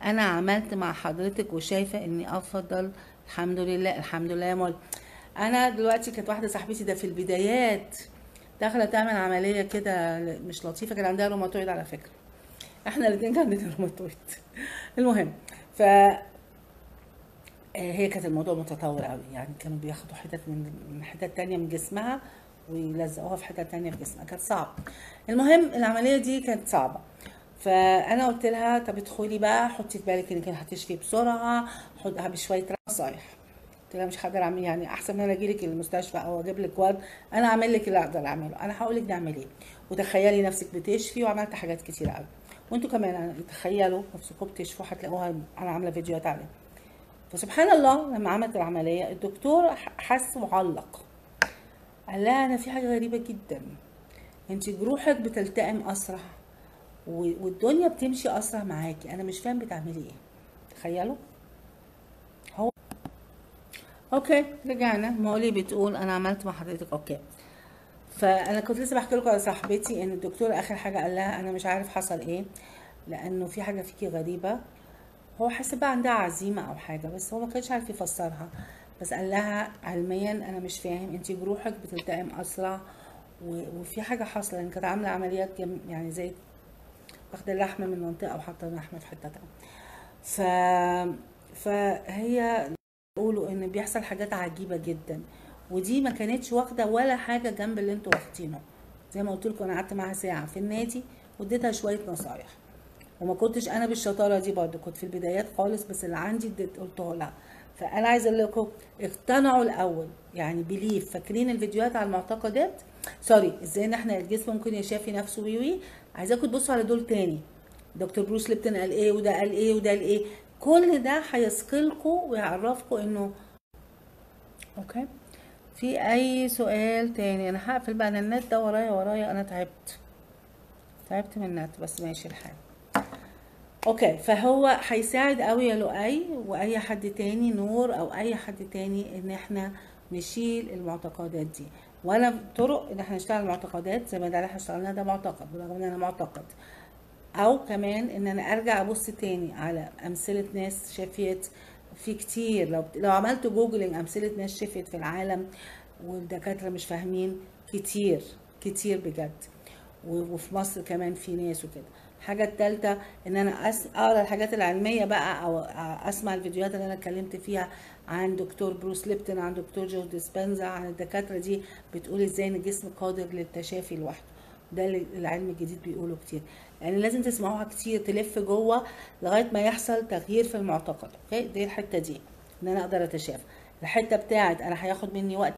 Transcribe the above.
انا عملت مع حضرتك وشايفه اني افضل الحمد لله الحمد لله يا مول انا دلوقتي كانت واحده صاحبتي ده في البدايات داخله تعمل عمليه كده مش لطيفه كان عندها روماتويد على فكره احنا الاثنين كان عندنا روماتويد المهم ف هي كانت الموضوع متطور قوي يعني كانوا بياخدوا حتت من من حتت تانية من جسمها ويلزقوها في حتت تانية في جسمها كانت صعبة المهم العملية دي كانت صعبة فانا قلت لها طب ادخلي بقى حطي في بالك انك هتشفي بسرعه خدها بشويه نصايح قلت لها مش هقدر اعمل يعني احسن من انا اجي لك المستشفى او اجيب لك ورد انا اعمل لك اللي اقدر اعمله انا هقول لك نعمل ايه وتخيلي نفسك بتشفي وعملت حاجات كتير قوي وانتوا كمان تخيلوا نفسكم بتشفوا هتلاقوها انا عامله فيديوهات عليها فسبحان الله لما عملت العمليه الدكتور حس معلق قال لها انا في حاجه غريبه جدا انت جروحك بتلتئم اسرع والدنيا بتمشي اسرع معاكي انا مش فاهم بتعملي ايه تخيلوا هو اوكي رجعنا مولي بتقول انا عملت مع حضرتك اوكي فانا كنت لسه بحكي لكم على صاحبتي ان الدكتور اخر حاجه قال لها انا مش عارف حصل ايه لانه في حاجه فيكي غريبه هو حاسب بقى عندها عزيمه او حاجه بس هو ما كانش عارف يفسرها بس قال لها علميا انا مش فاهم انت جروحك بتلتئم اسرع وفي حاجه حاصله يعني كانت عامله عمليات يعني زي واخده اللحمه من منطقه وحاطه اللحمه في حته تانية ف فهي بيقولوا ان بيحصل حاجات عجيبه جدا ودي ما كانتش واخده ولا حاجه جنب اللي انتوا واخدينه زي ما قلت لكم انا قعدت معاها ساعه في النادي واديتها شويه نصايح وما كنتش انا بالشطاره دي برضه كنت في البدايات خالص بس اللي عندي اديت قلته لها فانا عايزه اقول لكم اقتنعوا الاول يعني بليف فاكرين الفيديوهات على المعتقدات سوري ازاي ان احنا الجسم ممكن يشافي نفسه وي وي عايزاكم تبصوا على دول تاني دكتور بروس ليبتون قال ايه وده قال ايه وده قال ايه كل ده هيثقلكم ويعرفكم انه اوكي في اي سؤال تاني انا هقفل بقى انا النت ده ورايا ورايا انا تعبت تعبت من النت بس ماشي الحال اوكي فهو هيساعد قوي يا لؤي واي حد تاني نور او اي حد تاني ان احنا نشيل المعتقدات دي ولا طرق ان احنا نشتغل معتقدات زي ما ده اللي احنا اشتغلناه ده معتقد برغم ان انا معتقد او كمان ان انا ارجع ابص تاني على امثله ناس شافت في كتير لو لو عملت جوجلينج امثله ناس شفت في العالم والدكاتره مش فاهمين كتير كتير بجد وفي مصر كمان في ناس وكده الحاجة التالتة ان انا أس... اقرا الحاجات العلمية بقى او اسمع الفيديوهات اللي انا اتكلمت فيها عن دكتور بروس ليبتون عن دكتور جو ديسبنزا عن الدكاترة دي بتقول ازاي ان الجسم قادر للتشافي لوحده ده اللي العلم الجديد بيقوله كتير يعني لازم تسمعوها كتير تلف جوه لغايه ما يحصل تغيير في المعتقد اوكي دي الحته دي ان انا اقدر اتشافى الحته بتاعت انا هياخد مني وقت